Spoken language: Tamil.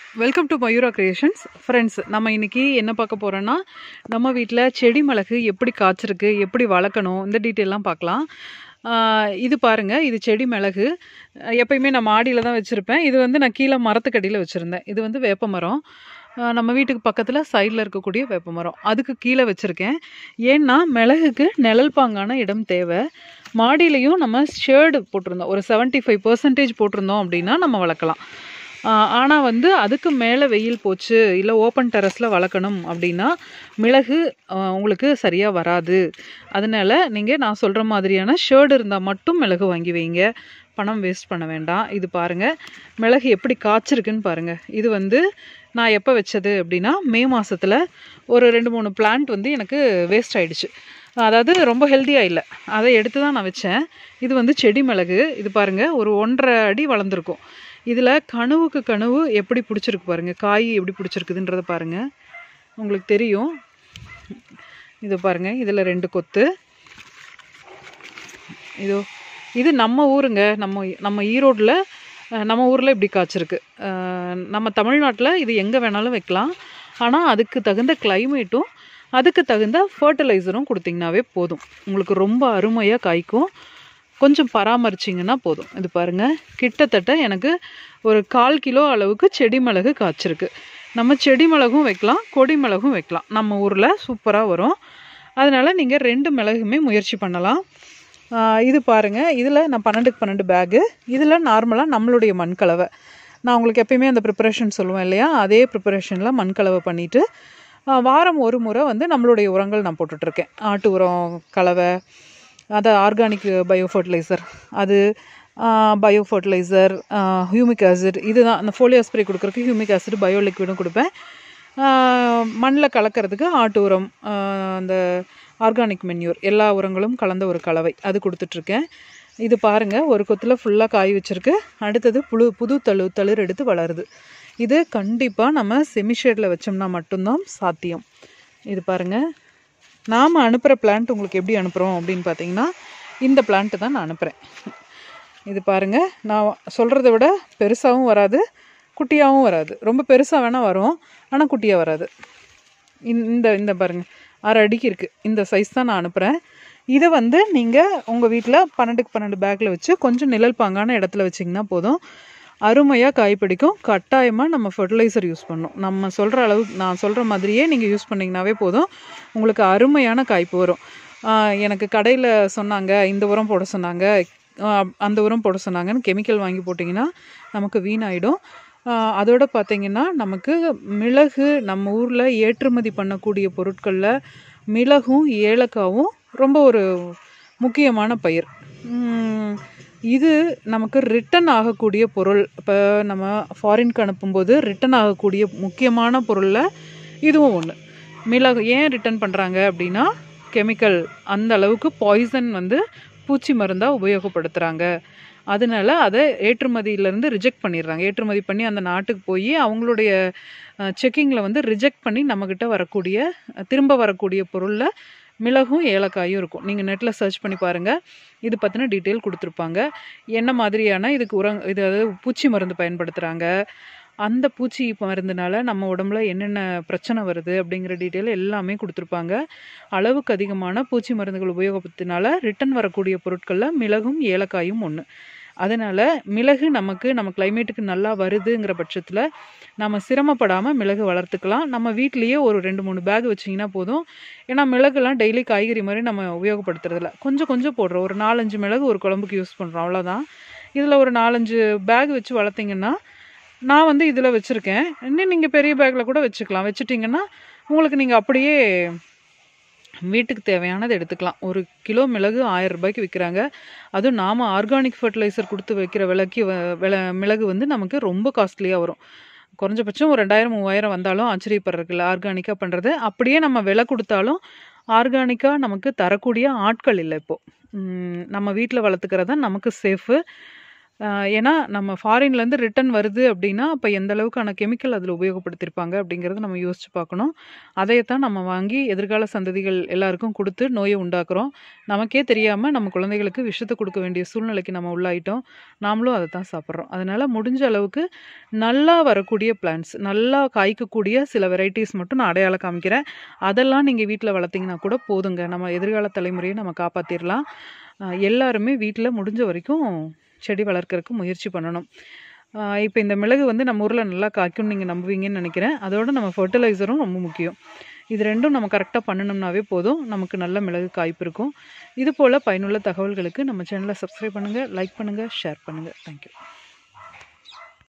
welcome to Mayura creations friends நம்ம இன்னைக்கு என்ன பார்க்க போகிறோன்னா நம்ம வீட்டில் செடி மிளகு எப்படி காய்ச்சிருக்கு எப்படி வளர்க்கணும் இந்த டீட்டெயிலாம் பார்க்கலாம் ஆஹ் இது பாருங்கள் இது செடி மிளகு அஹ் எப்பயுமே நான் மாடியில் தான் வச்சுருப்பேன் இது வந்து நான் கீழே மரத்துக்கடியில் வச்சுருந்தேன் இது வந்து வேப்ப மரம் ஆஹ் நம்ம வீட்டுக்கு பக்கத்தில் சைடில் இருக்கக்கூடிய வேப்ப மரம் அதுக்கு கீழே வச்சுருக்கேன் ஏன்னா மிளகுக்கு நிழல் பாங்கான இடம் தேவை மாடியிலையும் நம்ம ஷேடு போட்டிருந்தோம் ஒரு 75% ஃபைவ் பர்சன்டேஜ் போட்டிருந்தோம் அப்படின்னா நம்ம வளர்க்கலாம் ஆனால் வந்து அதுக்கு மேலே வெயில் போச்சு இல்லை ஓப்பன் டெரஸில் வளர்க்கணும் அப்படின்னா மிளகு ஆஹ் உங்களுக்கு சரியாக வராது அதனால நீங்கள் நான் சொல்கிற மாதிரியான ஷேர்டு இருந்தால் மட்டும் மிளகு வாங்கி வைங்க பணம் வேஸ்ட் பண்ண வேண்டாம் இது பாருங்கள் மிளகு எப்படி காய்ச்சிருக்குன்னு பாருங்கள் இது வந்து நான் எப்போ வச்சது அப்படின்னா மே மாதத்தில் ஒரு ரெண்டு மூணு பிளான்ட் வந்து எனக்கு வேஸ்ட் ஆயிடுச்சு அதாவது ரொம்ப ஹெல்த்தியாக இல்லை அதை எடுத்து தான் நான் வச்சேன் இது வந்து செடி மிளகு இது பாருங்கள் ஒரு ஒன்றரை அடி வளர்ந்துருக்கும் இதில் கனவுக்கு கனவு எப்படி பிடிச்சிருக்கு பாருங்கள் காய் எப்படி பிடிச்சிருக்குதுன்றத பாருங்கள் உங்களுக்கு தெரியும் இது பாருங்கள் இதில் ரெண்டு கொத்து இதோ இது நம்ம ஊருங்க நம்ம நம்ம ஈரோட்டில் நம்ம ஊரில் இப்படி காய்ச்சிருக்கு அஹ் நம்ம தமிழ்நாட்டில் இது எங்கே வேணாலும் வைக்கலாம் ஆனால் அதுக்கு தகுந்த கிளைமேட்டும் அதுக்கு தகுந்த ஃபர்டிலைசரும் கொடுத்தீங்கன்னாவே போதும் உங்களுக்கு ரொம்ப அருமையாக காய்க்கும் கொஞ்சம் பராமரிச்சிங்கன்னா போதும் இது பாருங்கள் கிட்டத்தட்ட எனக்கு ஒரு கால் கிலோ அளவுக்கு செடி மிளகு காய்ச்சிருக்கு நம்ம செடி மிளகும் வைக்கலாம் கொடி மிளகும் வைக்கலாம் நம்ம ஊரில் சூப்பராக வரும் அதனால் நீங்கள் ரெண்டு மிளகுமே முயற்சி பண்ணலாம் ஆஹ் இது பாருங்கள் இதில் நான் பன்னெண்டுக்கு பன்னெண்டு பேகு இதில் நார்மலாக நம்மளுடைய மண்கலவை நான் உங்களுக்கு எப்பயுமே அந்த ப்ரிப்பரேஷன் சொல்லுவேன் இல்லையா அதே ப்ரிப்பரேஷனில் மண்கலவை பண்ணிவிட்டு வாரம் ஒரு முறை வந்து நம்மளுடைய உரங்கள் நான் போட்டுட்ருக்கேன் ஆட்டு உரம் கலவை அது ஆர்கானிக் பயோ ஃபர்டிலைசர் அது பயோ ஃபர்டிலைசர் ஹியூமிக் ஆசிட் இதுதான் அந்த ஃபோலியோ ஸ்ப்ரே கொடுக்குறதுக்கு ஹியூமிக் ஆசிட் பயோ லிக்விடும் கொடுப்பேன் மண்ணில் கலக்கிறதுக்கு ஆட்டு உரம் ஆஹ் அந்த ஆர்கானிக் மென்யூர் எல்லா உரங்களும் கலந்த ஒரு கலவை அது கொடுத்துட்ருக்கேன் இது பாருங்கள் ஒரு கொத்தில் ஃபுல்லாக காய் வச்சுருக்கு அடுத்தது புழு புது தளு தளிர் எடுத்து வளருது இது கண்டிப்பாக நம்ம செமிஷேடில் வச்சோம்னா மட்டும்தான் சாத்தியம் இது பாருங்கள் நாம் அனுப்புகிற பிளான்ட் உங்களுக்கு எப்படி அனுப்புகிறோம் அப்படின்னு பார்த்தீங்கன்னா இந்த பிளான்ட்டு தான் நான் அனுப்புகிறேன் இது பாருங்கள் நான் சொல்கிறத விட பெருசாகவும் வராது குட்டியாகவும் வராது ரொம்ப பெருசாக வேணால் வரும் ஆனால் குட்டியாக வராது இந்த- இந்த இந்த பாருங்கள் அரை அடிக்கு இருக்குது இந்த சைஸ் தான் நான் அனுப்புகிறேன் இதை வந்து நீங்கள் உங்கள் வீட்டில் பன்னெண்டுக்கு பன்னெண்டு பேக்கில் வச்சு கொஞ்சம் நிழல் பாங்கான இடத்துல வச்சிங்கன்னா போதும் அருமையாக காய் பிடிக்கும் கட்டாயமாக நம்ம ஃபர்டிலைசர் யூஸ் பண்ணணும் நம்ம சொல்கிற அளவு நான் சொல்கிற மாதிரியே நீங்கள் யூஸ் பண்ணிங்கனாவே போதும் உங்களுக்கு அருமையான காய்ப்பு வரும் ஆஹ் எனக்கு கடையில் சொன்னாங்க இந்த உரம் போட சொன்னாங்க ஆஹ் அந்த உரம் போட சொன்னாங்கன்னு கெமிக்கல் வாங்கி போட்டிங்கன்னா நமக்கு வீணாயிடும் ஆஹ் அதோட பார்த்தீங்கன்னா நமக்கு மிளகு நம்ம ஊரில் ஏற்றுமதி பண்ணக்கூடிய பொருட்களில் மிளகும் ஏலக்காவும் ரொம்ப ஒரு முக்கியமான பயிர் உம், இது நமக்கு ரிட்டன் ஆகக்கூடிய பொருள் இப்போ நம்ம ஃபாரின்க்கு அனுப்பும்போது ரிட்டன் ஆகக்கூடிய முக்கியமான பொருளில் இதுவும் ஒன்று மிளகு ஏன் ரிட்டர்ன் பண்ணுறாங்க அப்படின்னா கெமிக்கல் அந்த அளவுக்கு பாய்சன் வந்து பூச்சி மருந்தாக உபயோகப்படுத்துகிறாங்க அதனால அதை ஏற்றுமதியிலேருந்து ரிஜெக்ட் பண்ணிடுறாங்க ஏற்றுமதி பண்ணி அந்த நாட்டுக்கு போய் அவங்களுடைய செக்கிங்கில் வந்து ரிஜெக்ட் பண்ணி நம்மக்கிட்ட வரக்கூடிய அஹ், திரும்ப வரக்கூடிய பொருளில் மிளகும் ஏலக்காயும் இருக்கும் நீங்கள் நெட்டில் சர்ச் பண்ணி பாருங்கள் இது பற்றின டீட்டெயில் கொடுத்துருப்பாங்க என்ன மாதிரியான இதுக்கு உரங் இது அதாவது பூச்சி மருந்து பயன்படுத்துகிறாங்க அந்த பூச்சி மருந்துனால நம்ம உடம்புல என்னென்ன பிரச்சனை வருது அப்படிங்கிற டீட்டெயில் எல்லாமே கொடுத்துருப்பாங்க அளவுக்கு அதிகமான பூச்சி மருந்துகள் உபயோகத்தினால ரிட்டன் வரக்கூடிய பொருட்களில் மிளகும் ஏலக்காயும் ஒன்று அதனால் மிளகு நமக்கு நம்ம கிளைமேட்டுக்கு நல்லா வருதுங்கிற பட்சத்தில் நம்ம சிரமப்படாமல் மிளகு வளர்த்துக்கலாம் நம்ம வீட்லேயே ஒரு ரெண்டு மூணு பேக் வச்சிங்கன்னா போதும் ஏன்னா மிளகுலாம் டெய்லி காய்கறி மாதிரி நம்ம உபயோகப்படுத்துறதில்ல கொஞ்சம் கொஞ்சம் போடுறோம் ஒரு நாலஞ்சு மிளகு ஒரு குழம்புக்கு யூஸ் பண்ணுறோம் அவ்வளோதான் இதில் ஒரு நாலஞ்சு பேக் வச்சு வளர்த்திங்கன்னா நான் வந்து இதில் வச்சுருக்கேன் இன்னும் நீங்கள் பெரிய பேக்கில் கூட வச்சுக்கலாம் வச்சுட்டிங்கன்னா உங்களுக்கு நீங்கள் அப்படியே வீட்டுக்கு தேவையானது எடுத்துக்கலாம் ஒரு கிலோ மிளகு ஆயிரம் ரூபாய்க்கு விற்கிறாங்க அதுவும் நாம் ஆர்கானிக் ஃபர்டிலைசர் கொடுத்து வைக்கிற விலைக்கு வ- விலை மிளகு வந்து நமக்கு ரொம்ப காஸ்ட்லியாக வரும் குறைஞ்சபட்சம் ஒரு ரெண்டாயிரம் மூவாயிரம் வந்தாலும் ஆச்சரியப்படுறதுல ஆர்கானிக்காக பண்ணுறது அப்படியே நம்ம விலை கொடுத்தாலும் ஆர்கானிக்காக நமக்கு தரக்கூடிய ஆட்கள் இல்லை இப்போது நம்ம வீட்டில் வளர்த்துக்கிறது தான் நமக்கு சேஃபு ஆஹ் ஏன்னா நம்ம ஃபாரின்லேருந்து ரிட்டன் வருது அப்படின்னா அப்போ எந்த அளவுக்கான கெமிக்கல் அதில் உபயோகப்படுத்தியிருப்பாங்க அப்படிங்கிறத நம்ம யோசிச்சு பார்க்கணும் அதையத்தான் நம்ம வாங்கி எதிர்கால சந்ததிகள் எல்லாருக்கும் கொடுத்து நோயை உண்டாக்குறோம் நமக்கே தெரியாமல் நம்ம குழந்தைகளுக்கு விஷத்தை கொடுக்க வேண்டிய சூழ்நிலைக்கு நம்ம உள்ளாயிட்டோம் நாமளும் அதை தான் சாப்பிட்றோம் அதனால் முடிஞ்ச அளவுக்கு நல்லா வரக்கூடிய பிளான்ஸ் நல்லா காய்க்கக்கூடிய சில வெரைட்டிஸ் மட்டும் நான் அடையாளம் காமிக்கிறேன் அதெல்லாம் நீங்கள் வீட்டில் வளர்த்தீங்கன்னா கூட போதுங்க நம்ம எதிர்கால தலைமுறையை நம்ம காப்பாற்றிடலாம் ஆஹ் எல்லாருமே வீட்டில் முடிஞ்ச வரைக்கும் செடி வளர்க்கறதுக்கு முயற்சி பண்ணணும் இப்போ இந்த மிளகு வந்து நம்ம ஊரில் நல்லா காய்க்கும்னு நீங்கள் நம்புவீங்கன்னு நினைக்கிறேன் அதோட நம்ம ஃபர்டிலைசரும் ரொம்ப முக்கியம் இது ரெண்டும் நம்ம கரெக்டாக பண்ணணும்னாவே போதும் நமக்கு நல்ல மிளகு காய்ப்பு இருக்கும் இது போல் பயனுள்ள தகவல்களுக்கு நம்ம சேனலை சப்ஸ்கிரைப் பண்ணுங்கள் லைக் பண்ணுங்கள் ஷேர் பண்ணுங்கள் தேங்க்யூ